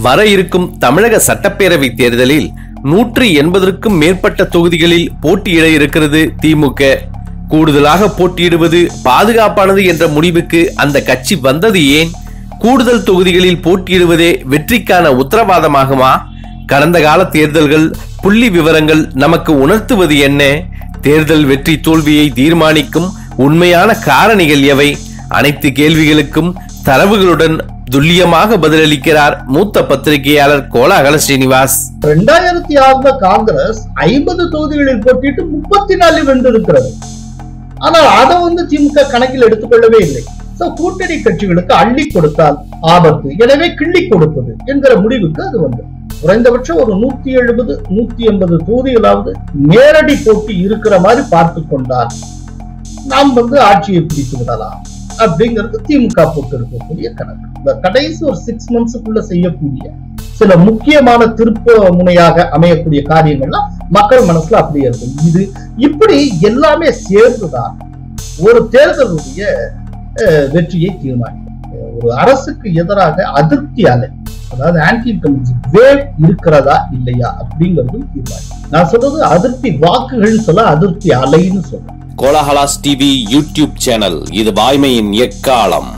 வர இருக்கும் தமிழக சட்டப்பேரவை தேர்தலில் நூற்றி எண்பதற்கும் மேற்பட்ட தொகுதிகளில் போட்டியிட இருக்கிறது திமுக கூடுதலாக போட்டியிடுவது பாதுகாப்பானது என்ற முடிவுக்கு அந்த கட்சி வந்தது ஏன் கூடுதல் தொகுதிகளில் போட்டியிடுவதே வெற்றிக்கான உத்தரவாதமாகுமா கடந்த கால தேர்தல்கள் புள்ளி விவரங்கள் நமக்கு உணர்த்துவது என்ன தேர்தல் வெற்றி தோல்வியை தீர்மானிக்கும் உண்மையான காரணிகள் எவை அனைத்து கேள்விகளுக்கும் தரவுகளுடன் துல்லியமாக பதிலளிக்கிறார் மூத்த பத்திரிகையாளர் கோலாகல ஸ்ரீனிவாஸ் ரெண்டாயிரத்தி ஆறுல காங்கிரஸ் ஐம்பது தொகுதிகளில் போட்டிட்டு முப்பத்தி நாலு வென்றிருக்கிறது ஆனால் அதை வந்து திமுக கணக்கில் எடுத்துக்கொள்ளவே இல்லை சோ கூட்டணி கட்சிகளுக்கு அள்ளி கொடுத்தால் ஆபத்து எனவே கிள்ளி கொடுப்பது என்கிற முடிவுக்கு அது வந்தது குறைந்தபட்சம் ஒரு நூத்தி எழுபது நூத்தி எண்பது தொகுதிகளாவது நேரடி போட்டி இருக்கிற மாதிரி பார்த்து கொண்டால் நாம் வந்து ஆட்சியை பிடித்து விடலாம் அப்படிங்கிறது திமுக போட்டு இருக்கக்கூடிய கணக்கு இந்த கடைசி ஒரு சிக்ஸ் மந்த்ஸுக்குள்ள செய்யக்கூடிய சில முக்கியமான திருப்ப முனையாக அமையக்கூடிய காரியங்கள்லாம் மக்கள் மனசுல அப்படியே இருக்கும் இது இப்படி எல்லாமே சேர்ந்துதான் ஒரு தேர்தலுடைய அஹ், வெற்றியை தீர்மானிக்கும் அஹ், ஒரு அரசுக்கு எதிராக அதிருப்தி அலை அதாவது ஆன்டி இன்கம்பன்சி வேவ் இருக்கிறதா இல்லையா அப்படிங்கிறதும் தீர்மானிக்கும் நான் சொல்றது அதிருப்தி வாக்குகள்னு சொல்ல அதிருப்தி அலைன்னு சொல்றேன் கோலாகலாஸ் டிவி யூடியூப் சேனல் இது வாய்மையின் எக்காலம்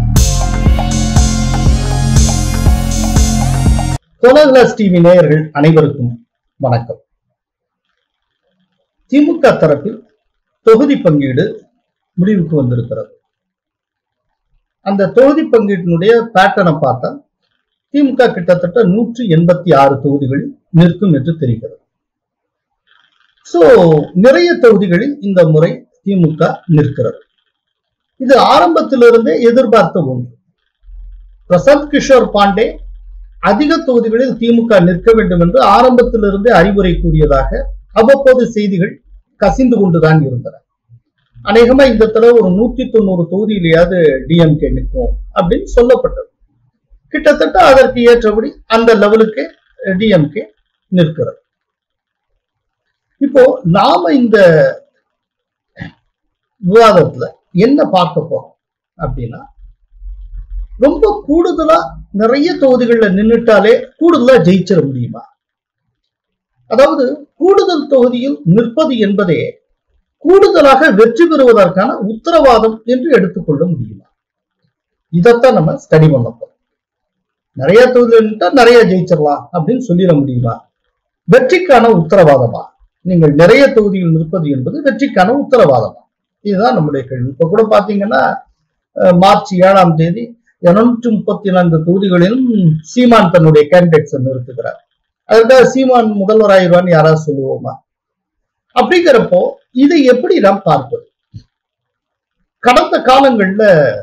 கோலகிளாஸ் டிவி நேயர்கள் அனைவருக்கும் வணக்கம் திமுக தரப்பில் தொகுதி பங்கீடு முடிவுக்கு வந்திருக்கிறது அந்த தொகுதி பங்கீட்டினுடைய பேட்டர்னை பார்த்தா திமுக கிட்டத்தட்ட நூற்றி எண்பத்தி ஆறு தொகுதிகளில் நிற்கும் என்று தெரிகிறது சோ நிறைய தொகுதிகளில் இந்த முறை திமுக நிற்கிறது இது ஆரம்பத்திலிருந்தே எதிர்பார்த்த ஒன்று பிரசாந்த் கிஷோர் பாண்டே அதிக தொகுதிகளில் திமுக நிற்க வேண்டும் என்று ஆரம்பத்திலிருந்தே அறிவுரை கூறியதாக அவ்வப்போது செய்திகள் கசிந்து கொண்டுதான் இருந்தன அநேகமா இந்த தடவை ஒரு நூத்தி தொண்ணூறு தொகுதியிலேயாவது டிஎம்கே நிற்கும் அப்படின்னு சொல்லப்பட்டது கிட்டத்தட்ட அதற்கு ஏற்றபடி அந்த லெவலுக்கு டிஎம்கே நிற்கிறது இப்போ நாம இந்த விவாதத்துல என்ன பார்க்க போறோம் அப்படின்னா ரொம்ப கூடுதலா நிறைய தொகுதிகளில் நின்னுட்டாலே கூடுதலா ஜெயிச்சிட முடியுமா அதாவது கூடுதல் தொகுதியில் நிற்பது என்பதே கூடுதலாக வெற்றி பெறுவதற்கான உத்தரவாதம் என்று எடுத்துக்கொள்ள முடியுமா இதைத்தான் நம்ம ஸ்டடி பண்ண போறோம் நிறைய தொகுதியில் நின்றுட்டா நிறைய ஜெயிச்சிடலாம் அப்படின்னு சொல்லிட முடியுமா வெற்றிக்கான உத்தரவாதமா நீங்கள் நிறைய தொகுதியில் நிற்பது என்பது வெற்றிக்கான உத்தரவாதமா இதுதான் நம்முடைய கேள்வி இப்ப கூட பாத்தீங்கன்னா அஹ், மார்ச் ஏழாம் தேதி இருநூற்றி முப்பத்தி நான்கு தொகுதிகளிலும் சீமான் தன்னுடைய கேண்டிடேட்ஸ் நிறுத்துகிறார் அதற்காக சீமான் முதல்வர் ஆயிடுவான்னு யாராவது சொல்லுவோமா அப்படிங்கிறப்போ இதை எப்படி நாம் பார்ப்பது கடந்த காலங்கள்ல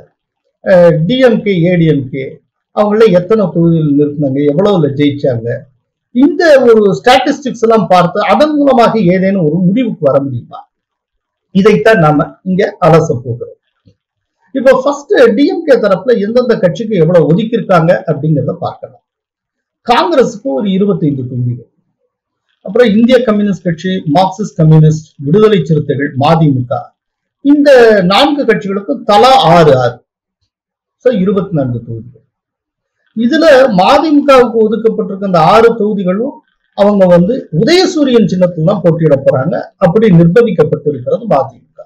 டிஎம்கே ஏடிஎம்கே அவங்கள எத்தனை தொகுதியில் நிறுத்தினாங்க எவ்வளவுல ஜெயிச்சாங்க இந்த ஒரு ஸ்டாட்டிஸ்டிக்ஸ் எல்லாம் பார்த்து அதன் மூலமாக ஏதேனும் ஒரு முடிவுக்கு வர முடியுமா இதைத்தான் நாம இங்க அலச போகிறோம் இப்போ ஃபர்ஸ்ட் டிஎம்கே தரப்புல எந்தெந்த கட்சிக்கு எவ்வளவு ஒதுக்கியிருக்காங்க அப்படிங்கிறத பார்க்கலாம் காங்கிரஸுக்கு ஒரு இருபத்தைந்து தொகுதிகள் அப்புறம் இந்திய கம்யூனிஸ்ட் கட்சி மார்க்சிஸ்ட் கம்யூனிஸ்ட் விடுதலை சிறுத்தைகள் மதிமுக இந்த நான்கு கட்சிகளுக்கும் தலா ஆறு ஆறு ஸோ இருபத்தி நான்கு தொகுதிகள் இதுல மதிமுகவுக்கு ஒதுக்கப்பட்டிருக்க அந்த ஆறு தொகுதிகளும் அவங்க வந்து உதயசூரியன் சின்னத்தில் தான் போட்டியிட போறாங்க அப்படி நிர்பந்திக்கப்பட்டிருக்கிறது மதிமுக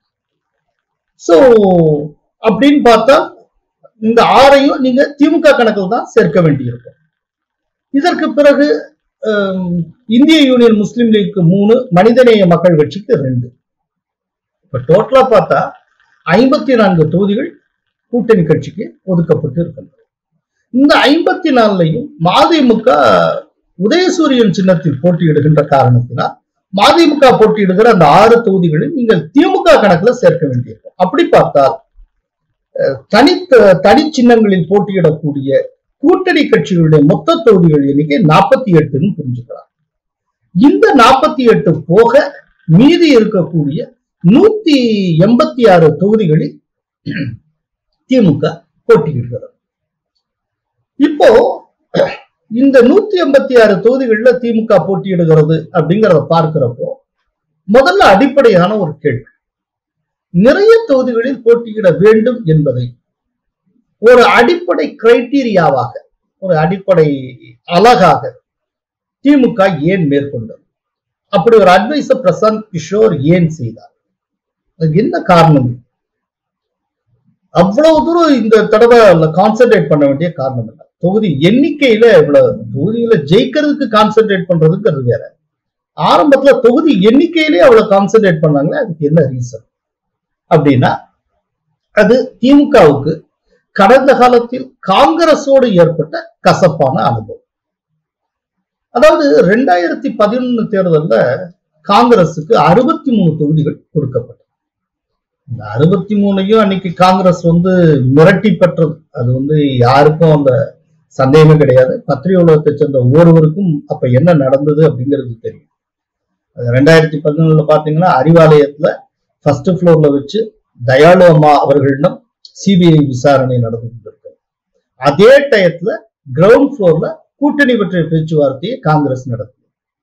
சோ அப்படின்னு பார்த்தா இந்த ஆறையும் நீங்க திமுக கணக்கில் தான் சேர்க்க வேண்டியிருக்கும் இதற்கு பிறகு ஹம், இந்திய யூனியன் முஸ்லீம் லீக்கு மூணு மனிதநேய மக்கள் கட்சிக்கு ரெண்டு இப்ப டோட்டலா பார்த்தா ஐம்பத்தி நான்கு தொகுதிகள் கூட்டணி கட்சிக்கு ஒதுக்கப்பட்டு இருக்கின்றன இந்த ஐம்பத்தி நாலுலையும் மதிமுக உதயசூரியன் சின்னத்தில் போட்டியிடுகின்ற காரணத்தினால் மதிமுக போட்டியிடுகிற அந்த ஆறு தொகுதிகளில் நீங்கள் திமுக கணக்குல சேர்க்க வேண்டியிருக்கும் அப்படி பார்த்தால் அஹ், தனி தனி சின்னங்களில் போட்டியிடக்கூடிய கூட்டணி கட்சிகளுடைய மொத்த தொகுதிகள் எண்ணிக்கை நாற்பத்தி எட்டுன்னு புரிஞ்சுக்கலாம் இந்த நாற்பத்தி எட்டு போக மீதி இருக்கக்கூடிய நூத்தி எண்பத்தி ஆறு தொகுதிகளில் திமுக போட்டியிடுகிறது இப்போ இந்த நூத்தி எண்பத்தி ஆறு தொகுதிகள்ல திமுக போட்டியிடுகிறது அப்படிங்கறத பார்க்கிறப்போ முதல்ல அடிப்படையான ஒரு கேள்வி நிறைய தொகுதிகளில் போட்டியிட வேண்டும் என்பதை ஒரு அடிப்படை கிரைட்டீரியாவாக ஒரு அடிப்படை அழகாக திமுக ஏன் மேற்கொண்டது அப்படி ஒரு அட்வைஸ பிரசாந்த் கிஷோர் ஏன் செய்தார் அதுக்கு என்ன காரணம் அவ்வளவு தூரம் இந்த தடவை கான்சென்ட்ரேட் பண்ண வேண்டிய காரணம் இல்லை தொகுதி எண்ணிக்கையில இவ்வளவு தொகுதியில ஜெயிக்கிறதுக்கு கான்சென்ட்ரேட் பண்றதுக்கு அது வேற ஆரம்பத்துல தொகுதி எண்ணிக்கையிலே அவ்வளவு கான்சென்ட்ரேட் பண்ணாங்களே அதுக்கு என்ன ரீசன் அப்படின்னா அது திமுகவுக்கு கடந்த காலத்தில் காங்கிரஸோடு ஏற்பட்ட கசப்பான அனுபவம் அதாவது ரெண்டாயிரத்தி பதினொன்னு தேர்தல்ல காங்கிரசுக்கு அறுபத்தி மூணு தொகுதிகள் கொடுக்கப்பட்டது இந்த அறுபத்தி மூணையும் அன்னைக்கு காங்கிரஸ் வந்து மிரட்டி பெற்றது அது வந்து யாருக்கும் அந்த சந்தேகமே கிடையாது பத்திரிகை உலகத்தை சேர்ந்த ஒவ்வொருவருக்கும் அப்ப என்ன நடந்தது அப்படிங்கிறது தெரியும் அது ரெண்டாயிரத்தி பதினொன்னுல பாத்தீங்கன்னா அறிவாலயத்துல ஃபர்ஸ்ட் ஃப்ளோர்ல வச்சு தயாளு அம்மா அவர்களிடம் சிபிஐ விசாரணை நடந்து கொண்டிருக்கு அதே டயத்துல கிரவுண்ட் ஃப்ளோர்ல கூட்டணி பற்றிய பேச்சுவார்த்தையை காங்கிரஸ் நடத்துது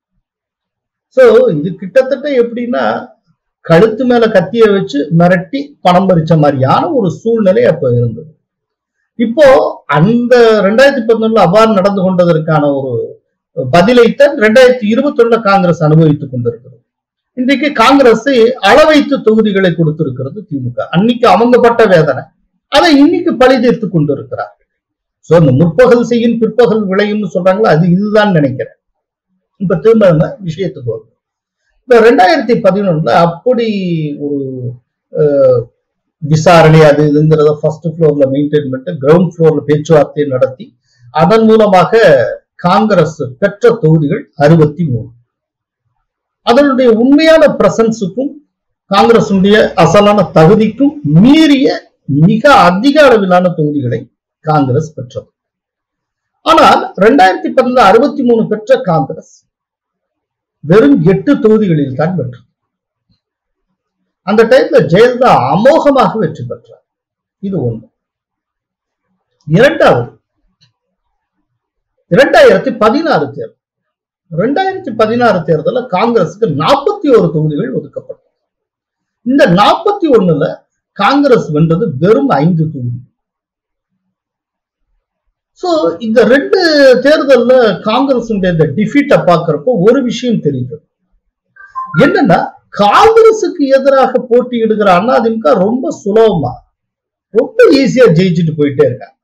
சோ இது கிட்டத்தட்ட எப்படின்னா கழுத்து மேல கத்திய வச்சு மிரட்டி பணம் பறிச்ச மாதிரியான ஒரு சூழ்நிலை அப்ப இருந்தது இப்போ அந்த ரெண்டாயிரத்தி பதினொன்னுல அவ்வாறு நடந்து கொண்டதற்கான ஒரு பதிலைத்தான் ரெண்டாயிரத்தி இருபத்தி ஒண்ணுல காங்கிரஸ் அனுபவித்துக் கொண்டிருக்கிறது இன்றைக்கு காங்கிரஸ் அளவைத்து தொகுதிகளை கொடுத்திருக்கிறது திமுக அன்னைக்கு அவங்க பட்ட வேதனை அதை இன்னைக்கு பழி தீர்த்து கொண்டிருக்கிறார் சோ இந்த முற்பகல் செய்யும் பிற்பகல் விளையும்னு சொல்றாங்களோ அது இதுதான் நினைக்கிறேன் இப்ப திரும்ப நம்ம விஷயத்துக்கு வரும் இப்ப ரெண்டாயிரத்தி பதினொன்னுல அப்படி ஒரு அஹ், விசாரணை அது இதுங்கிறத ஃபர்ஸ்ட் ஃப்ளோர்ல மெயின்டைன் பண்ணிட்டு கிரவுண்ட் ஃப்ளோர்ல பேச்சுவார்த்தை நடத்தி அதன் மூலமாக காங்கிரஸ் பெற்ற தொகுதிகள் அறுபத்தி மூணு அதனுடைய உண்மையான பிரசன்ஸுக்கும் காங்கிரசுடைய அசலான தகுதிக்கும் மீறிய மிக அதிக அளவிலான தொகுதிகளை காங்கிரஸ் பெற்றது ஆனால் ரெண்டாயிரத்தி பதினொன்று அறுபத்தி மூணு பெற்ற காங்கிரஸ் வெறும் எட்டு தொகுதிகளில் தான் வெற்றது அந்த டைம்ல ஜெயலலிதா அமோகமாக வெற்றி பெற்றார் இது ஒண்ணு இரண்டாவது இரண்டாயிரத்தி பதினாறு தேர்தல் ரெண்டாயிரத்தி பதினாறு தேர்தலில் காங்கிரஸுக்கு நாற்பத்தி ஒரு தொகுதிகள் ஒதுக்கப்பட்டது இந்த நாற்பத்தி ஒண்ணுல காங்கிரஸ் வென்றது வெறும் ஐந்து தொகுதி சோ இந்த ரெண்டு தேர்தல்ல காங்கிரஸ் இந்த டிஃபீட்டை பார்க்கிறப்போ ஒரு விஷயம் தெரியுது என்னன்னா காங்கிரசுக்கு எதிராக போட்டியிடுகிற அதிமுக ரொம்ப சுலபமா ரொம்ப ஈஸியா ஜெயிச்சுட்டு போயிட்டே இருக்காங்க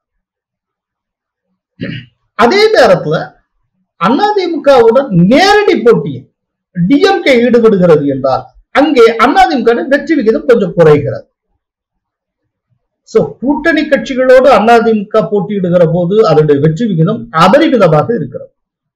அதே நேரத்துல அதிமுகவுடன் நேரடி போட்டியில் டிஎம்கே ஈடுபடுகிறது என்றால் அங்கே அதிமுக வெற்றி விகிதம் கொஞ்சம் குறைகிறது சோ கூட்டணி கட்சிகளோடு அதிமுக போட்டியிடுகிற போது அதனுடைய வெற்றி விகிதம் அபரிமிதமாக இருக்கிறது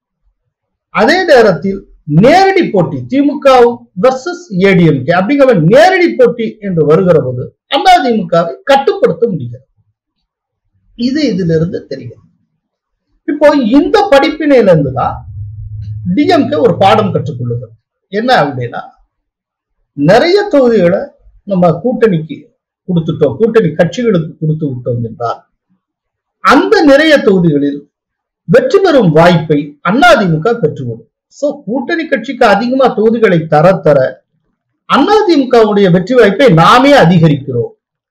அதே நேரத்தில் நேரடி போட்டி திமுக வர்சஸ் ஏடிஎம்கே அப்படிங்கிற நேரடி போட்டி என்று வருகிற போது அதிமுகவை கட்டுப்படுத்த முடிகிறது இது இதிலிருந்து தெரிகிறது இப்போ இந்த படிப்பினையில இருந்து தான் டிஎம்கே ஒரு பாடம் கற்றுக்கொள்ளுகிறது என்ன அப்படின்னா நிறைய தொகுதிகளை நம்ம கூட்டணிக்கு கொடுத்துட்டோம் கூட்டணி கட்சிகளுக்கு கொடுத்து விட்டோம் என்றால் அந்த நிறைய தொகுதிகளில் வெற்றி பெறும் வாய்ப்பை அதிமுக பெற்றுவிடும் சோ கூட்டணி கட்சிக்கு அதிகமா தொகுதிகளை தர தர அதிமுகவுடைய வெற்றி வாய்ப்பை நாமே அதிகரிக்கிறோம்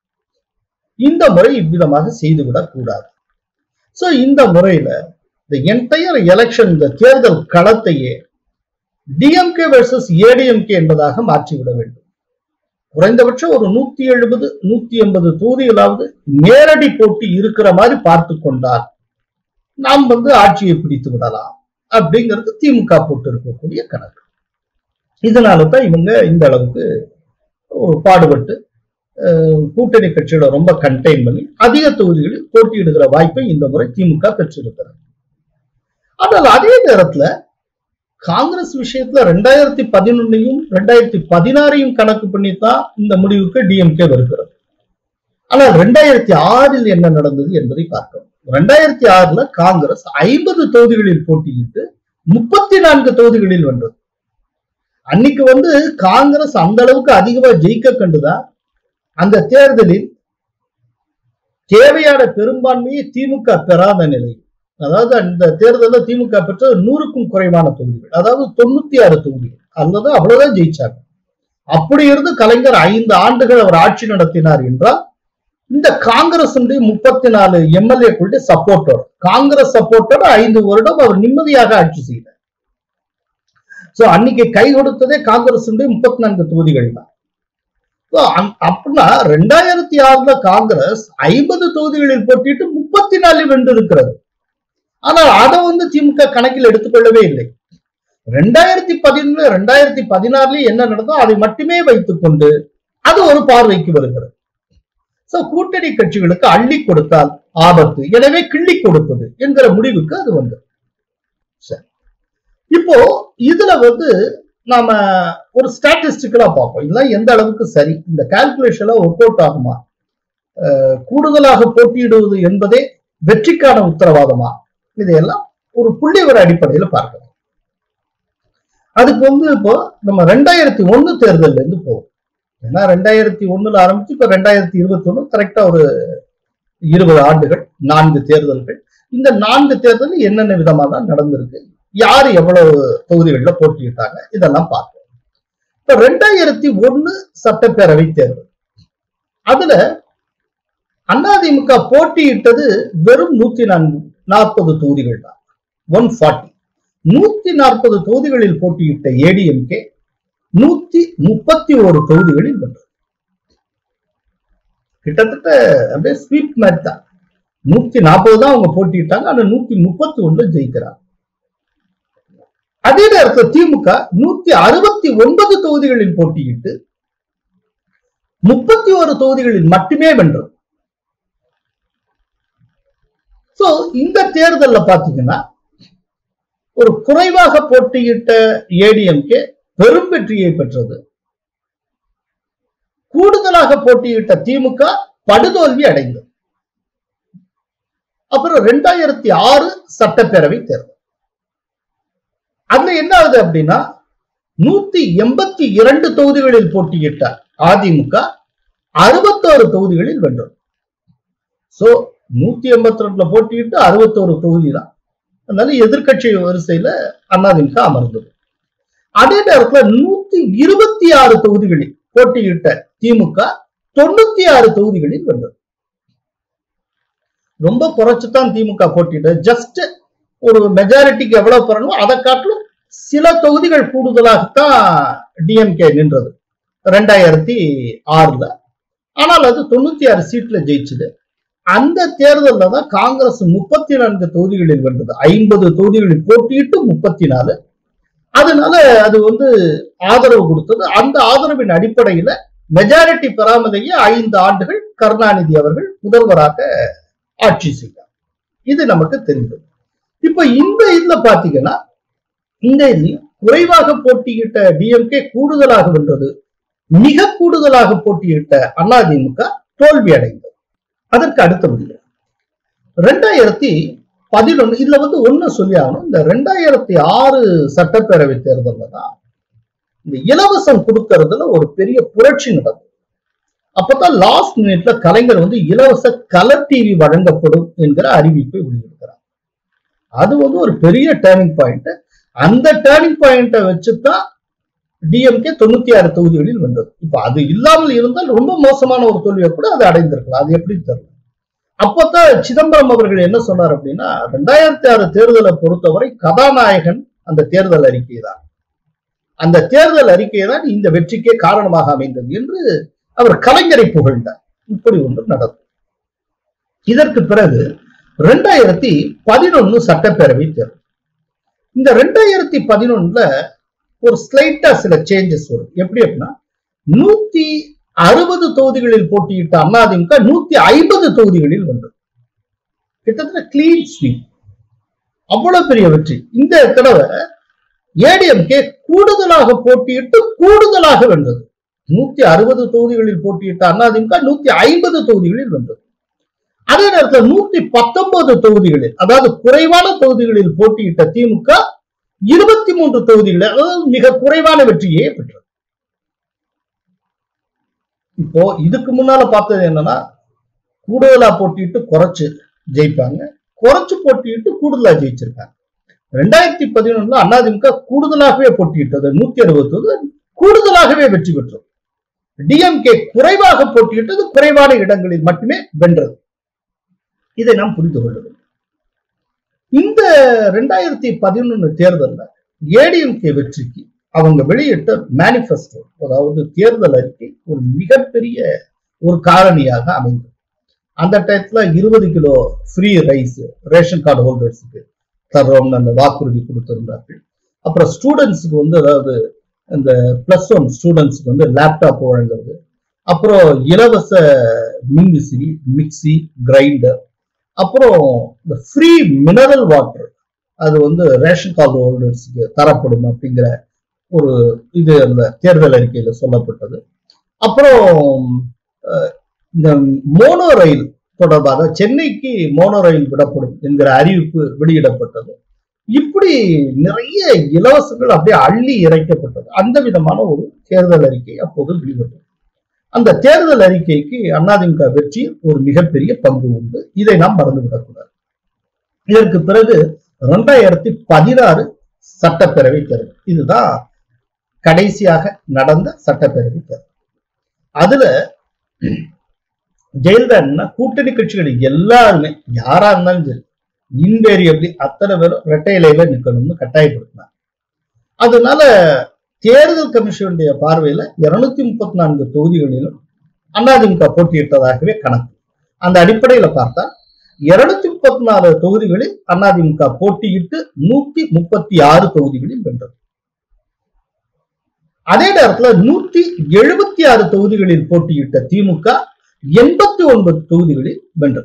இந்த முறை இவ்விதமாக செய்துவிடக் கூடாது சோ இந்த முறையில இந்த என்டையர் எலெக்ஷன் இந்த தேர்தல் களத்தையே டிஎம்கே வெர்சஸ் ஏடிஎம்கே என்பதாக மாற்றிவிட வேண்டும் குறைந்தபட்சம் ஒரு நூத்தி எழுபது நூத்தி எண்பது தொகுதிகளாவது நேரடி போட்டி இருக்கிற மாதிரி பார்த்து கொண்டால் நாம் வந்து ஆட்சியை பிடித்து விடலாம் அப்படிங்கிறது திமுக போட்டு இருக்கக்கூடிய கணக்கு இதனால தான் இவங்க இந்த அளவுக்கு ஒரு பாடுபட்டு அஹ், கூட்டணி கட்சிகளை ரொம்ப கண்டெயின் பண்ணி அதிக தொகுதிகளில் போட்டியிடுகிற வாய்ப்பை இந்த முறை திமுக பெற்றிருக்கிறது ஆனால் அதே நேரத்துல காங்கிரஸ் விஷயத்துல ரெண்டாயிரத்தி பதினொன்னையும் ரெண்டாயிரத்தி பதினாறையும் கணக்கு பண்ணித்தான் இந்த முடிவுக்கு டிஎம்கே வருகிறது ஆனால் ரெண்டாயிரத்தி ஆறில் என்ன நடந்தது என்பதை பார்க்கிறோம் ரெண்டாயிரத்தி ஆறுல காங்கிரஸ் ஐம்பது தொகுதிகளில் போட்டியிட்டு முப்பத்தி நான்கு தொகுதிகளில் வென்றது அன்னைக்கு வந்து காங்கிரஸ் அந்த அளவுக்கு அதிகமா ஜெயிக்க கண்டுதான் அந்த தேர்தலில் தேவையான பெரும்பான்மையை திமுக பெறாத நிலை அதாவது அந்த தேர்தலில் திமுக பெற்றது நூறுக்கும் குறைவான தொகுதிகள் அதாவது தொண்ணூத்தி ஆறு தொகுதிகள் அல்லது அவ்வளவுதான் ஜெயிச்சாங்க அப்படி இருந்து கலைஞர் ஐந்து ஆண்டுகள் அவர் ஆட்சி நடத்தினார் என்றால் இந்த காங்கிரஸ் முப்பத்தி நாலு எம்எல்ஏக்களுடைய சப்போர்ட்டோட காங்கிரஸ் சப்போர்ட்டோட ஐந்து வருடம் அவர் நிம்மதியாக ஆட்சி செய்தார் சோ அன்னைக்கு கை கொடுத்ததே காங்கிரஸ் முப்பத்தி நான்கு தொகுதிகள் தான் So, அந்- அப்படின்னா ரெண்டாயிரத்தி ஆறுல காங்கிரஸ் ஐம்பது தொகுதிகளில் போட்டிட்டு முப்பத்தி நாலில் வென்றிருக்கிறது ஆனால் அதை வந்து திமுக கணக்கில் எடுத்துக்கொள்ளவே இல்லை ரெண்டாயிரத்தி பதினொன்று ரெண்டாயிரத்தி பதினாறுல என்ன நடந்தோ அதை மட்டுமே வைத்துக் கொண்டு அது ஒரு பார்வைக்கு வருகிறது சோ கூட்டணி கட்சிகளுக்கு அள்ளி கொடுத்தால் ஆபத்து எனவே கிள்ளி கொடுப்பது என்கிற முடிவுக்கு அது வந்தது சரி இப்போ இதுல வந்து நாம ஒரு ஸ்டாட்டிஸ்டிக்கலா பார்ப்போம் இதெல்லாம் எந்த அளவுக்கு சரி இந்த கால்குலேஷன்ல ஒர்க் அவுட் ஆகுமா அஹ், கூடுதலாக போட்டியிடுவது என்பதே வெற்றிக்கான உத்தரவாதமா இதையெல்லாம் ஒரு புள்ளிவர அடிப்படையில பார்க்கலாம் அதுக்கு வந்து இப்போ நம்ம ரெண்டாயிரத்தி ஒண்ணு தேர்தல்ல இருந்து போவோம் ஏன்னா ரெண்டாயிரத்தி ஒண்ணுல ஆரம்பிச்சு இப்ப ரெண்டாயிரத்தி இருபத்தி ஒண்ணு கரெக்டா ஒரு இருபது ஆண்டுகள் நான்கு தேர்தல்கள் இந்த நான்கு தேர்தல் என்னென்ன விதமா தான் நடந்திருக்கு யார் எவ்வளவு தொகுதிகளில் போட்டியிட்டாங்க இதெல்லாம் பார்ப்போம் இப்ப ரெண்டாயிரத்தி ஒண்ணு சட்டப்பேரவை தேர்தல் அதுல அதிமுக போட்டியிட்டது வெறும் நூத்தி நான்கு நாற்பது தொகுதிகள் தான் ஒன் ஃபார்ட்டி நூத்தி நாற்பது தொகுதிகளில் போட்டியிட்ட ஏடிஎம்கே நூத்தி முப்பத்தி ஒரு தொகுதிகளில் வென்றது கிட்டத்தட்ட அப்படியே ஸ்வீப் மேட்ச் தான் நூத்தி நாற்பது தான் அவங்க போட்டியிட்டாங்க ஆனா நூத்தி முப்பத்தி ஒண்ணுல ஜெயிக்கிறாங்க அதே நேரத்தில் திமுக நூத்தி அறுபத்தி ஒன்பது தொகுதிகளில் போட்டியிட்டு முப்பத்தி ஒரு தொகுதிகளில் மட்டுமே வென்றது சோ இந்த தேர்தல்ல பாத்தீங்கன்னா ஒரு குறைவாக போட்டியிட்ட ஏடிஎம்கே பெரும் வெற்றியை பெற்றது கூடுதலாக போட்டியிட்ட திமுக படுதோல்வி அடைந்தது அப்புறம் ரெண்டாயிரத்தி ஆறு சட்டப்பேரவை தேர்தல் அதுல என்ன ஆகுது அப்படின்னா நூத்தி எண்பத்தி இரண்டு தொகுதிகளில் போட்டியிட்ட அதிமுக அறுபத்தோரு தொகுதிகளில் வென்றது சோ நூத்தி எண்பத்தி ரெண்டுல போட்டியிட்டு அறுபத்தோரு தொகுதி தான் அதனால எதிர்க்கட்சி வரிசையில அதிமுக அமர்ந்தது அதே நேரத்துல நூத்தி இருபத்தி ஆறு தொகுதிகளில் போட்டியிட்ட திமுக தொண்ணூத்தி ஆறு தொகுதிகளில் வென்றது ரொம்ப குறைச்சுதான் திமுக போட்டியிட்ட ஜஸ்ட் ஒரு மெஜாரிட்டிக்கு எவ்வளவு பெறணும் அதை காட்டிலும் சில தொகுதிகள் கூடுதலாகத்தான் டிஎம்கே நின்றது ரெண்டாயிரத்தி ஆறுல ஆனால் அது தொண்ணூத்தி ஆறு சீட்ல ஜெயிச்சது அந்த தேர்தல்ல தான் காங்கிரஸ் முப்பத்தி நான்கு தொகுதிகளில் வென்றது ஐம்பது தொகுதிகளில் போட்டியிட்டு முப்பத்தி நாலு அதனால அது வந்து ஆதரவு கொடுத்தது அந்த ஆதரவின் அடிப்படையில மெஜாரிட்டி பெறாமலேயே ஐந்து ஆண்டுகள் கருணாநிதி அவர்கள் முதல்வராக ஆட்சி செய்தார் இது நமக்கு தெரிந்தது இப்ப இந்த இதுல பாத்தீங்கன்னா இந்த இதில் குறைவாக போட்டியிட்ட டிஎம்கே கூடுதலாக வென்றது மிக கூடுதலாக போட்டியிட்ட அதிமுக தோல்வி அடைந்தது அதற்கு அடுத்தபடியாக ரெண்டாயிரத்தி பதினொன்னு இதுல வந்து ஒண்ணு சொல்லி ஆகணும் இந்த ரெண்டாயிரத்தி ஆறு சட்டப்பேரவை தேர்தல்ல தான் இந்த இலவசம் கொடுக்கறதுல ஒரு பெரிய புரட்சி நடந்தது அப்பதான் லாஸ்ட் மினிட்ல கலைஞர் வந்து இலவச கலர் டிவி வழங்கப்படும் என்கிற அறிவிப்பை வெளியிடுகிறார் அது வந்து ஒரு பெரிய டேர்னிங் பாயிண்ட் அந்த டேர்னிங் பாயிண்ட வச்சுதான் டிஎம்கே தொண்ணூத்தி ஆறு தொகுதிகளில் வென்றது இப்ப அது இல்லாமல் இருந்தால் ரொம்ப மோசமான ஒரு தோல்வியை கூட அது அடைந்திருக்கலாம் அது எப்படி தெரியல அப்பதான் சிதம்பரம் அவர்கள் என்ன சொன்னார் அப்படின்னா ரெண்டாயிரத்தி ஆறு தேர்தலை பொறுத்தவரை கதாநாயகன் அந்த தேர்தல் அறிக்கை தான் அந்த தேர்தல் அறிக்கை தான் இந்த வெற்றிக்கே காரணமாக அமைந்தது என்று அவர் கலைஞரை புகழ்ந்தார் இப்படி ஒன்று நடந்தது இதற்கு பிறகு ரெண்டாயிரத்தி பதினொன்னு சட்டப்பேரவை தேர்தல் இந்த ரெண்டாயிரத்தி பதினொன்னுல ஒரு ஸ்லைட்டா சில சேஞ்சஸ் வரும் எப்படி அப்படின்னா நூத்தி அறுபது தொகுதிகளில் போட்டியிட்ட அதிமுக நூத்தி ஐம்பது தொகுதிகளில் வென்றது கிட்டத்தட்ட கிளீன் ஸ்வீப் அவ்வளவு பெரிய வெற்றி இந்த தடவை ஏடிஎம்கே கூடுதலாக போட்டியிட்டு கூடுதலாக வென்றது நூத்தி அறுபது தொகுதிகளில் போட்டியிட்ட அதிமுக நூத்தி ஐம்பது தொகுதிகளில் வென்றது அதே நேரத்தில் நூத்தி பத்தொன்பது தொகுதிகளில் அதாவது குறைவான தொகுதிகளில் போட்டியிட்ட திமுக இருபத்தி மூன்று தொகுதிகளில் அதாவது மிக குறைவான வெற்றியே பெற்றது இப்போ இதுக்கு முன்னால பார்த்தது என்னன்னா கூடுதலா போட்டியிட்டு குறைச்சு ஜெயிப்பாங்க குறைச்சு போட்டியிட்டு கூடுதலா ஜெயிச்சிருக்காங்க ரெண்டாயிரத்தி பதினொன்னுல அதிமுக கூடுதலாகவே போட்டியிட்டது நூத்தி அறுபத்தொரு கூடுதலாகவே வெற்றி பெற்றது டிஎம்கே குறைவாக போட்டியிட்டது குறைவான இடங்களில் மட்டுமே வென்றது இதை நாம் புரிந்து கொள்ள வேண்டும் இந்த ரெண்டாயிரத்தி பதினொன்னு தேர்தலில் ஏடிஎம்கே வெற்றிக்கு அவங்க வெளியிட்ட மேனிஃபெஸ்டோ அதாவது தேர்தல் அறிக்கை ஒரு மிகப்பெரிய ஒரு காரணியாக அமைந்தது அந்த டயத்துல இருபது kilo free rice ration card ஹோல்டர்ஸுக்கு தர்றோம்னு அந்த வாக்குறுதி கொடுத்திருந்தார்கள் அப்புறம் ஸ்டூடெண்ட்ஸுக்கு வந்து அதாவது இந்த பிளஸ் ஒன் ஸ்டூடெண்ட்ஸுக்கு வந்து லேப்டாப் வழங்குறது அப்புறம் இலவச மின்விசிறி மிக்சி கிரைண்டர் அப்புறம் இந்த ஃப்ரீ மினரல் வாட்டர் அது வந்து ரேஷன் கார்டு ஹோல்டர்ஸுக்கு தரப்படும் அப்படிங்கிற ஒரு இது அந்த தேர்தல் அறிக்கையில சொல்லப்பட்டது அப்புறம் அஹ், இந்த மோனோ ரயில் தொடர்பாக சென்னைக்கு மோனோ ரயில் விடப்படும் என்கிற அறிவிப்பு வெளியிடப்பட்டது இப்படி நிறைய இலவசங்கள் அப்படியே அள்ளி இறைக்கப்பட்டது அந்த விதமான ஒரு தேர்தல் அறிக்கை அப்போது வெளிவந்தது அந்த தேர்தல் அறிக்கைக்கு அதிமுக வெற்றி ஒரு மிகப்பெரிய பங்கு உண்டு இதை நாம் மறந்துவிடக்கூடாது இதற்கு பிறகு ரெண்டாயிரத்தி பதினாறு சட்டப்பேரவை தேர்தல் இதுதான் கடைசியாக நடந்த சட்டப்பேரவை தேர்தல் அதுல ஜெயலலிதா கூட்டணி கட்சிகள் எல்லாருமே யாரா இருந்தாலும் சரி இன்வேரியபிளி அத்தனை பேரும் இரட்டை இலையில நிக்கணும்னு கட்டாயப்படுத்தினாங்க அதனால தேர்தல் கமிஷனுடைய பார்வையில இருநூத்தி முப்பத்தி நான்கு தொகுதிகளிலும் அதிமுக போட்டியிட்டதாகவே கணக்கு அந்த அடிப்படையில பார்த்தா இருநூத்தி முப்பத்தி நாலு தொகுதிகளில் அதிமுக போட்டியிட்டு நூத்தி முப்பத்தி ஆறு தொகுதிகளில் வென்றது அதே நேரத்துல நூத்தி எழுபத்தி ஆறு தொகுதிகளில் போட்டியிட்ட திமுக எண்பத்தி ஒன்பது தொகுதிகளில் வென்றது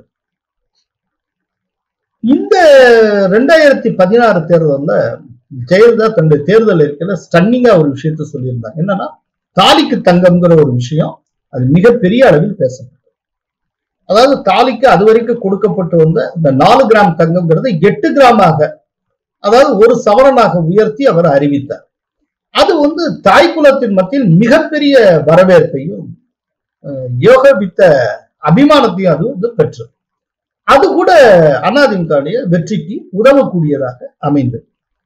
இந்த ரெண்டாயிரத்தி பதினாறு தேர்தல்ல ஜெயலலிதா தன்னுடைய தேர்தல் இருக்கிற ஸ்டன்னிங்கா ஒரு விஷயத்த சொல்லியிருந்தாங்க என்னன்னா தாலிக்கு தங்கம்ங்கிற ஒரு விஷயம் அது மிகப்பெரிய அளவில் பேசப்பட்டது அதாவது தாலிக்கு அது வரைக்கும் கொடுக்கப்பட்டு வந்த இந்த நாலு கிராம் தங்கம்ங்கிறத எட்டு கிராமாக அதாவது ஒரு சவரனாக உயர்த்தி அவர் அறிவித்தார் அது வந்து தாய் குலத்தின் மத்தியில் மிகப்பெரிய வரவேற்பையும் அஹ், யோகபித்த அபிமானத்தையும் அது வந்து பெற்றது அது கூட அதிமுகவுடைய வெற்றிக்கு உதவக்கூடியதாக அமைந்தது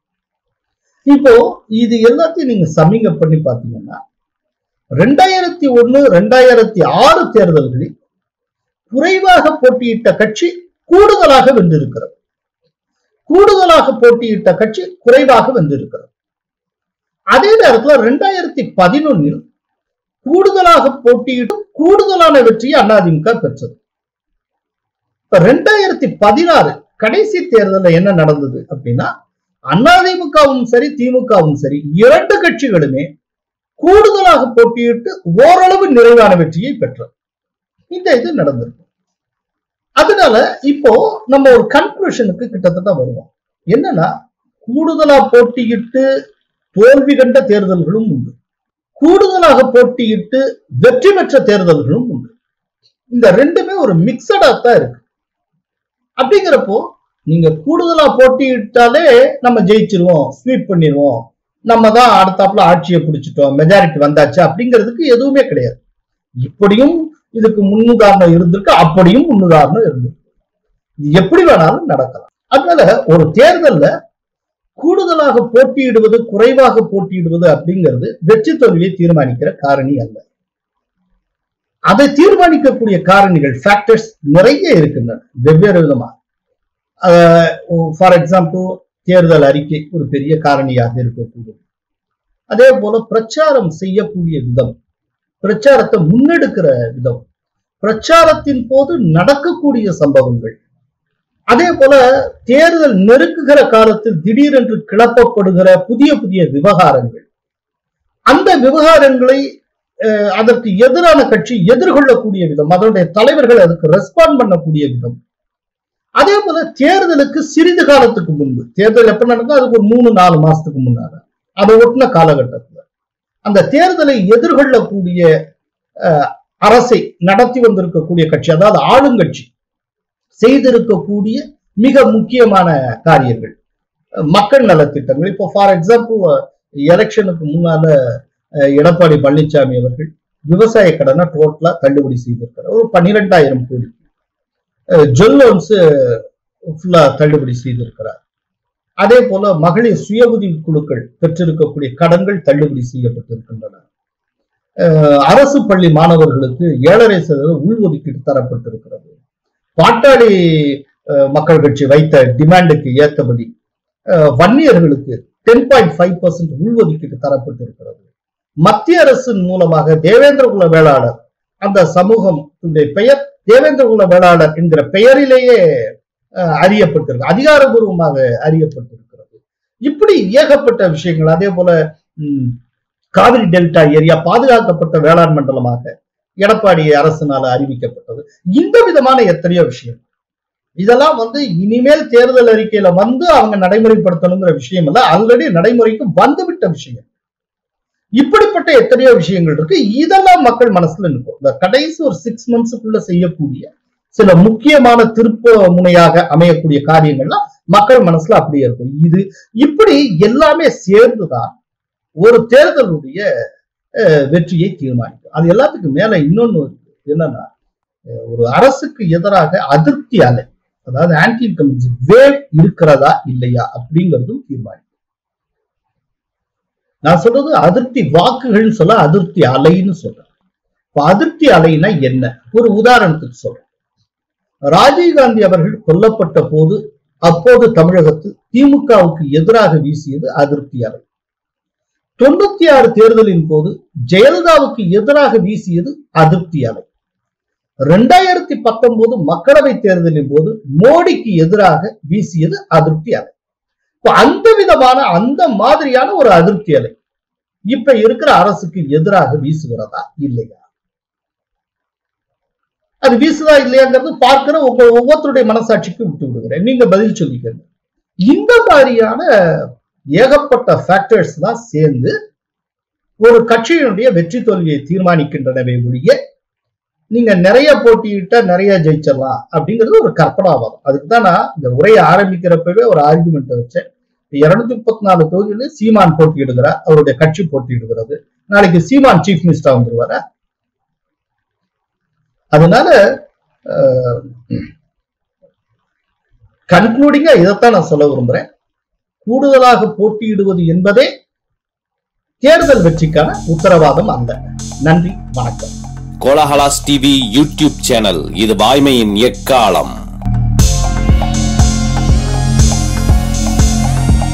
இப்போ இது எல்லாத்தையும் நீங்க சமிங்க பண்ணி பாத்தீங்கன்னா ரெண்டாயிரத்தி ஒண்ணு ரெண்டாயிரத்தி ஆறு தேர்தல்களில் குறைவாக போட்டியிட்ட கட்சி கூடுதலாக வென்றிருக்கிறது கூடுதலாக போட்டியிட்ட கட்சி குறைவாக வென்றிருக்கிறது அதே நேரத்துல ரெண்டாயிரத்தி பதினொன்னில் கூடுதலாக போட்டியிட்டு கூடுதலான வெற்றியை அதிமுக பெற்றது இப்ப ரெண்டாயிரத்தி பதினாறு கடைசி தேர்தலில் என்ன நடந்தது அப்படின்னா அதிமுகவும் சரி திமுகவும் சரி இரண்டு கட்சிகளுமே கூடுதலாக போட்டியிட்டு ஓரளவு நிறைவான வெற்றியை பெற்றது இந்த இது நடந்திருக்கு அதனால இப்போ நம்ம ஒரு கன்க்ளூஷனுக்கு கிட்டத்தட்ட வருவோம் என்னன்னா கூடுதலா போட்டியிட்டு தோல்வி கண்ட தேர்தல்களும் உண்டு கூடுதலாக போட்டியிட்டு வெற்றி பெற்ற தேர்தல்களும் உண்டு இந்த ரெண்டுமே ஒரு மிக்சடா தான் இருக்கு அப்படிங்கிறப்போ நீங்க கூடுதலா போட்டியிட்டாலே நம்ம ஜெயிச்சிருவோம் ஸ்வீப் பண்ணிடுவோம் நம்ம தான் அடுத்தாப்புல ஆட்சியை பிடிச்சிட்டோம் மெஜாரிட்டி வந்தாச்சு அப்படிங்கிறதுக்கு எதுவுமே கிடையாது இப்படியும் இதுக்கு முன்னுதாரணம் இருந்திருக்கு அப்படியும் முன்னுதாரணம் இருந்திருக்கு இது எப்படி வேணாலும் நடக்கலாம் அதனால ஒரு தேர்தல்ல கூடுதலாக போட்டியிடுவது குறைவாக போட்டியிடுவது அப்படிங்கிறது வெற்றி தோல்வியை தீர்மானிக்கிற காரணி அல்ல அதை தீர்மானிக்கக்கூடிய காரணிகள் ஃபேக்டர்ஸ் நிறைய இருக்கின்றன வெவ்வேறு விதமா ஃபார் எக்ஸாம்பிள் தேர்தல் அறிக்கை ஒரு பெரிய காரணியாக இருக்கக்கூடும் அதே போல பிரச்சாரம் செய்யக்கூடிய விதம் பிரச்சாரத்தை முன்னெடுக்கிற விதம் பிரச்சாரத்தின் போது நடக்கக்கூடிய சம்பவங்கள் அதே போல தேர்தல் நெருக்குகிற காலத்தில் திடீரென்று கிளப்பப்படுகிற புதிய புதிய விவகாரங்கள் அந்த விவகாரங்களை அஹ், அதற்கு எதிரான கட்சி எதிர்கொள்ளக்கூடிய விதம் அதனுடைய தலைவர்கள் அதுக்கு ரெஸ்பாண்ட் பண்ணக்கூடிய விதம் அதே போல தேர்தலுக்கு சிறிது காலத்துக்கு முன்பு தேர்தல் எப்ப நடந்தோ அதுக்கு ஒரு மூணு நாலு மாசத்துக்கு முன்னால அதை ஒட்டின காலகட்டத்துல அந்த தேர்தலை எதிர்கொள்ளக்கூடிய அஹ், அரசை நடத்தி வந்திருக்கக்கூடிய கட்சி அதாவது ஆளுங்கட்சி செய்திருக்கக்கூடிய மிக முக்கியமான காரியங்கள் அஹ், மக்கள் நலத்திட்டங்கள் இப்போ ஃபார் எக்ஸாம்பிள் எலெக்ஷனுக்கு முன்னால அஹ், எடப்பாடி பழனிசாமி அவர்கள் விவசாய கடனை டோட்டலா தள்ளுபடி செய்திருக்கிறார் ஒரு பன்னிரெண்டாயிரம் கோடி ஜுவல் லோன்ஸ் ஃபுல்லா தள்ளுபடி செய்திருக்கிறார் அதே போல மகளிர் சுய உதவி குழுக்கள் பெற்றிருக்கக்கூடிய கடன்கள் தள்ளுபடி செய்யப்பட்டிருக்கின்றன அஹ், அரசு பள்ளி மாணவர்களுக்கு ஏழரை சதவீதம் உள்ஒதுக்கீடு தரப்பட்டிருக்கிறது பாட்டாளி அஹ், மக்கள் கட்சி வைத்த டிமாண்டுக்கு ஏற்றபடி அஹ், வன்னியர்களுக்கு டென் பாயிண்ட் ஃபைவ் பர்சன்ட் உள்ஒதுக்கீடு தரப்பட்டிருக்கிறது மத்திய அரசின் மூலமாக தேவேந்திர குல வேளாளர் அந்த சமூகம் பெயர் தேவேந்திர குல வேளாளர் என்கிற பெயரிலேயே அஹ், அறியப்பட்டிருக்கு அதிகாரபூர்வமாக அறியப்பட்டிருக்கிறது இப்படி ஏகப்பட்ட விஷயங்கள் அதே போல ம், காவிரி டெல்டா ஏரியா பாதுகாக்கப்பட்ட வேளாண் மண்டலமாக எடப்பாடி அரசினால அறிவிக்கப்பட்டது இந்த விதமான எத்தனையோ விஷயம் இதெல்லாம் வந்து இனிமேல் தேர்தல் அறிக்கையில வந்து அவங்க நடைமுறைப்படுத்தணுங்கிற விஷயம் இல்ல ஆல்ரெடி நடைமுறைக்கு வந்துவிட்ட விஷயம் இப்படிப்பட்ட எத்தனையோ விஷயங்கள் இருக்கு இதெல்லாம் மக்கள் மனசுல நிற்கும் இந்த கடைசி ஒரு சிக்ஸ் மந்த்ஸுக்குள்ள செய்யக்கூடிய சில முக்கியமான திருப்ப முனையாக அமையக்கூடிய காரியங்கள்லாம் மக்கள் மனசுல அப்படியே இருக்கும் இது இப்படி எல்லாமே சேர்ந்துதான் ஒரு தேர்தலுடைய அஹ், வெற்றியை தீர்மானிக்கும் அது எல்லாத்துக்கும் மேல இன்னொன்னு இருக்கு. என்னன்னா அஹ், ஒரு அரசுக்கு எதிராக அதிருப்தி அலை அதாவது ஆன்டி இன்கம்பன்சி வேவ் இருக்கிறதா இல்லையா அப்படிங்கிறதும் தீர்மானிக்கும் நான் சொல்றது அதிருப்தி வாக்குகள் சொல்ல அதிருப்தி அலைன்னு சொல்றேன் இப்ப அதிருப்தி அலைனா என்ன ஒரு உதாரணத்துக்கு சொல்றேன் ராஜீவ்காந்தி அவர்கள் கொல்லப்பட்ட போது அப்போது தமிழகத்தில் திமுகவுக்கு எதிராக வீசியது அதிருப்தி அலை தொண்ணூத்தி ஆறு தேர்தலின் போது ஜெயலலிதாவுக்கு எதிராக வீசியது அதிருப்தி அலை ரெண்டாயிரத்தி பத்தொன்பது மக்களவை தேர்தலின் போது மோடிக்கு எதிராக வீசியது அதிருப்தி அலை இப்ப அந்த விதமான அந்த மாதிரியான ஒரு அதிருப்தி அலை இப்ப இருக்கிற அரசுக்கு எதிராக வீசுகிறதா இல்லையா அது வீசுதா இல்லையாங்கிறது பார்க்கிற உங்க ஒவ்வொருத்தருடைய மனசாட்சிக்கு விட்டு விடுகிறேன் நீங்க பதில் சொல்லிக்கங்க இந்த மாதிரியான ஏகப்பட்ட ஃபேக்டர்ஸ் தான் சேர்ந்து ஒரு கட்சியினுடைய வெற்றி தோல்வியை தீர்மானிக்கின்றனவே ஒழிய நீங்க நிறைய போட்டியிட்டா நிறைய ஜெயிச்சிடலாம் அப்படிங்கிறது ஒரு கற்பனாவாதம் அதுக்கு தான் நான் இந்த உரையை ஆரம்பிக்கிறப்பவே ஒரு ஆர்குமெண்ட் வச்சேன் இருநூத்தி முப்பத்தி நாலு தொகுதியில சீமான் போட்டியிடுகிறார் அவருடைய கட்சி போட்டியிடுகிறது நாளைக்கு சீமான் சீஃப் மினிஸ்டர் வந்துருவாரா அதனால கன்க்ளூடிங்கா இதைத்தான் நான் சொல்ல விரும்புறேன் கூடுதலாக போட்டியிடுவது என்பதே தேர்தல் வெற்றிக்கான உத்தரவாதம் அல்ல நன்றி வணக்கம் கோலஹலாஸ் டிவி யூடியூப் சேனல் இது வாய்மையின் எக்காலம்